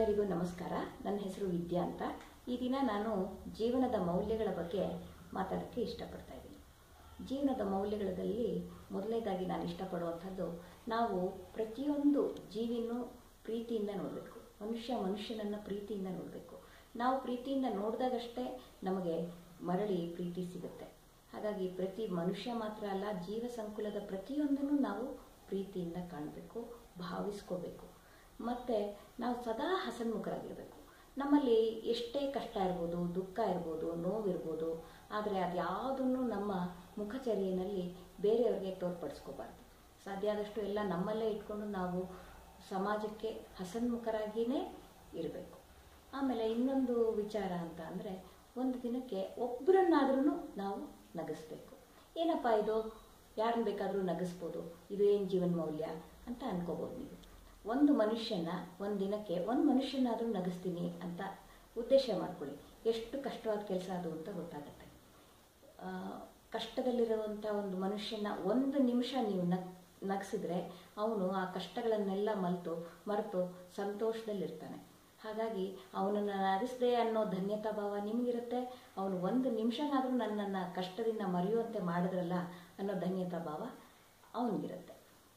ಎಲ್ಲರಿಗೂ ನಮಸ್ಕಾರ ನನ್ನ ಹೆಸರು ವಿದ್ಯಾ ಅಂತ ಈ ದಿನ ನಾನು ಜೀವನದ ಮೌಲ್ಯಗಳ ಬಗ್ಗೆ ಮಾತಾಡೋಕ್ಕೆ ಇಷ್ಟಪಡ್ತಾ ಇದ್ದೀನಿ ಜೀವನದ ಮೌಲ್ಯಗಳಲ್ಲಿ ಮೊದಲನೇದಾಗಿ ನಾನು ಇಷ್ಟಪಡುವಂಥದ್ದು ನಾವು ಪ್ರತಿಯೊಂದು ಜೀವಿನೂ ಪ್ರೀತಿಯಿಂದ ನೋಡಬೇಕು ಮನುಷ್ಯ ಮನುಷ್ಯನನ್ನು ಪ್ರೀತಿಯಿಂದ ನೋಡಬೇಕು ನಾವು ಪ್ರೀತಿಯಿಂದ ನೋಡಿದಾಗಷ್ಟೇ ನಮಗೆ ಮರಳಿ ಪ್ರೀತಿ ಸಿಗುತ್ತೆ ಹಾಗಾಗಿ ಪ್ರತಿ ಮನುಷ್ಯ ಮಾತ್ರ ಅಲ್ಲ ಜೀವ ಸಂಕುಲದ ಪ್ರತಿಯೊಂದನ್ನು ನಾವು ಪ್ರೀತಿಯಿಂದ ಕಾಣಬೇಕು ಭಾವಿಸ್ಕೋಬೇಕು ಮತ್ತು ನಾವು ಸದಾ ಹಸನ್ಮುಖರಾಗಿರಬೇಕು ನಮ್ಮಲ್ಲಿ ಎಷ್ಟೇ ಕಷ್ಟ ಇರ್ಬೋದು ದುಃಖ ಇರ್ಬೋದು ನೋವಿರ್ಬೋದು ಆದರೆ ಅದ್ಯಾವುದನ್ನು ನಮ್ಮ ಮುಖಚರ್ಯೆಯಲ್ಲಿ ಬೇರೆಯವ್ರಿಗೆ ತೋರ್ಪಡಿಸ್ಕೋಬಾರ್ದು ಸಾಧ್ಯ ಆದಷ್ಟು ಎಲ್ಲ ನಮ್ಮಲ್ಲೇ ಇಟ್ಕೊಂಡು ನಾವು ಸಮಾಜಕ್ಕೆ ಹಸನ್ಮುಖರಾಗಿಯೇ ಇರಬೇಕು ಆಮೇಲೆ ಇನ್ನೊಂದು ವಿಚಾರ ಅಂತ ಅಂದರೆ ಒಂದು ದಿನಕ್ಕೆ ಒಬ್ಬರನ್ನಾದ್ರೂ ನಾವು ನಗಿಸ್ಬೇಕು ಏನಪ್ಪ ಇದು ಯಾರನ್ನ ಬೇಕಾದರೂ ನಗಿಸ್ಬೋದು ಇದು ಏನು ಜೀವನ ಮೌಲ್ಯ ಅಂತ ಅನ್ಕೋಬೋದು ನೀವು ಒಂದು ಮನುಷ್ಯನ ಒಂದು ದಿನಕ್ಕೆ ಒಂದು ಮನುಷ್ಯನಾದರೂ ನಗಿಸ್ತೀನಿ ಅಂತ ಉದ್ದೇಶ ಮಾಡ್ಕೊಳ್ಳಿ ಎಷ್ಟು ಕಷ್ಟವಾದ ಕೆಲಸ ಅದು ಅಂತ ಗೊತ್ತಾಗುತ್ತೆ ಆ, ಕಷ್ಟದಲ್ಲಿರುವಂಥ ಒಂದು ಮನುಷ್ಯನ ಒಂದು ನಿಮಿಷ ನೀವು ನಗ್ ನಗಿಸಿದ್ರೆ ಅವನು ಆ ಕಷ್ಟಗಳನ್ನೆಲ್ಲ ಮರೆತು ಮರೆತು ಸಂತೋಷದಲ್ಲಿರ್ತಾನೆ ಹಾಗಾಗಿ ಅವನನ್ನು ನಗಿಸ್ದೆ ಅನ್ನೋ ಧನ್ಯತಾ ಭಾವ ನಿಮಗಿರುತ್ತೆ ಅವನು ಒಂದು ನಿಮಿಷನಾದರೂ ನನ್ನನ್ನು ಕಷ್ಟದಿಂದ ಮರೆಯುವಂತೆ ಮಾಡಿದ್ರಲ್ಲ ಅನ್ನೋ ಧನ್ಯತಾ ಭಾವ ಅವನಿಗಿರುತ್ತೆ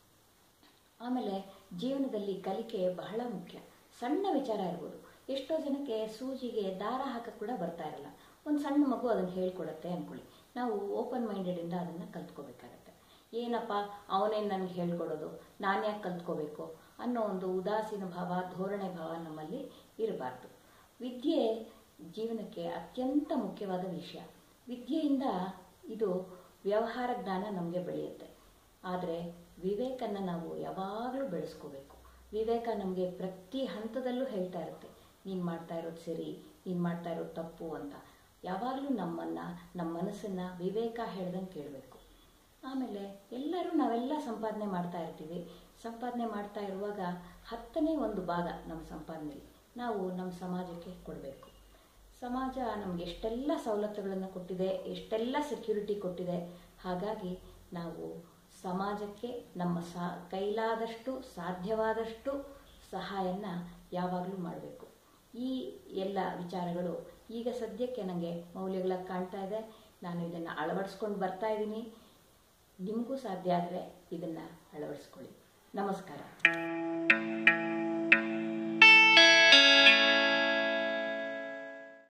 ಆಮೇಲೆ ಜೀವನದಲ್ಲಿ ಕಲಿಕೆ ಬಹಳ ಮುಖ್ಯ ಸಣ್ಣ ವಿಚಾರ ಇರ್ಬೋದು ಎಷ್ಟೋ ಜನಕ್ಕೆ ಸೂಜಿಗೆ ದಾರ ಹಾಕಕ್ಕೆ ಕೂಡ ಬರ್ತಾ ಇರಲ್ಲ ಒಂದು ಸಣ್ಣ ಮಗು ಅದನ್ನು ಹೇಳ್ಕೊಡುತ್ತೆ ಅಂದ್ಕೊಳ್ಳಿ ನಾವು ಓಪನ್ ಮೈಂಡೆಡಿಂದ ಅದನ್ನು ಕಲ್ತ್ಕೋಬೇಕಾಗತ್ತೆ ಏನಪ್ಪ ಅವನೇನು ನನಗೆ ಹೇಳ್ಕೊಡೋದು ನಾನು ಯಾಕೆ ಕಲ್ತ್ಕೋಬೇಕು ಅನ್ನೋ ಒಂದು ಉದಾಸೀನ ಭಾವ ಧೋರಣೆ ಭಾವ ನಮ್ಮಲ್ಲಿ ಇರಬಾರ್ದು ವಿದ್ಯೆ ಜೀವನಕ್ಕೆ ಅತ್ಯಂತ ಮುಖ್ಯವಾದ ವಿಷಯ ವಿದ್ಯೆಯಿಂದ ಇದು ವ್ಯವಹಾರ ಜ್ಞಾನ ನಮಗೆ ಬೆಳೆಯುತ್ತೆ ಆದರೆ ವಿವೇಕನ್ನು ನಾವು ಯಾವಾಗಲೂ ಬೆಳೆಸ್ಕೋಬೇಕು ವಿವೇಕ ನಮಗೆ ಪ್ರತಿ ಹಂತದಲ್ಲೂ ಹೇಳ್ತಾ ಇರುತ್ತೆ ನೀನು ಮಾಡ್ತಾ ಇರೋದು ಸರಿ ನೀನು ಮಾಡ್ತಾ ಇರೋದು ತಪ್ಪು ಅಂತ ಯಾವಾಗಲೂ ನಮ್ಮನ್ನು ನಮ್ಮ ಮನಸ್ಸನ್ನು ವಿವೇಕ ಹೇಳ್ದಂಗೆ ಕೇಳಬೇಕು ಆಮೇಲೆ ಎಲ್ಲರೂ ನಾವೆಲ್ಲ ಸಂಪಾದನೆ ಮಾಡ್ತಾ ಇರ್ತೀವಿ ಸಂಪಾದನೆ ಮಾಡ್ತಾ ಇರುವಾಗ ಹತ್ತನೇ ಒಂದು ಭಾಗ ನಮ್ಮ ಸಂಪಾದನೆಯಲ್ಲಿ ನಾವು ನಮ್ಮ ಸಮಾಜಕ್ಕೆ ಕೊಡಬೇಕು ಸಮಾಜ ನಮಗೆ ಎಷ್ಟೆಲ್ಲ ಸವಲತ್ತುಗಳನ್ನು ಕೊಟ್ಟಿದೆ ಎಷ್ಟೆಲ್ಲ ಸೆಕ್ಯೂರಿಟಿ ಕೊಟ್ಟಿದೆ ಹಾಗಾಗಿ ನಾವು ಸಮಾಜಕ್ಕೆ ನಮ್ಮ ಸಾ ಕೈಲಾದಷ್ಟು ಸಾಧ್ಯವಾದಷ್ಟು ಸಹಾಯನ ಯಾವಾಗಲೂ ಮಾಡಬೇಕು ಈ ಎಲ್ಲ ವಿಚಾರಗಳು ಈಗ ಸದ್ಯಕ್ಕೆ ನನಗೆ ಮೌಲ್ಯಗಳಾಗಿ ಕಾಣ್ತಾ ಇದೆ ನಾನು ಇದನ್ನು ಅಳವಡಿಸ್ಕೊಂಡು ಬರ್ತಾ ಇದ್ದೀನಿ ನಿಮಗೂ ಸಾಧ್ಯ ಆದರೆ ಇದನ್ನು ಅಳವಡಿಸ್ಕೊಳ್ಳಿ ನಮಸ್ಕಾರ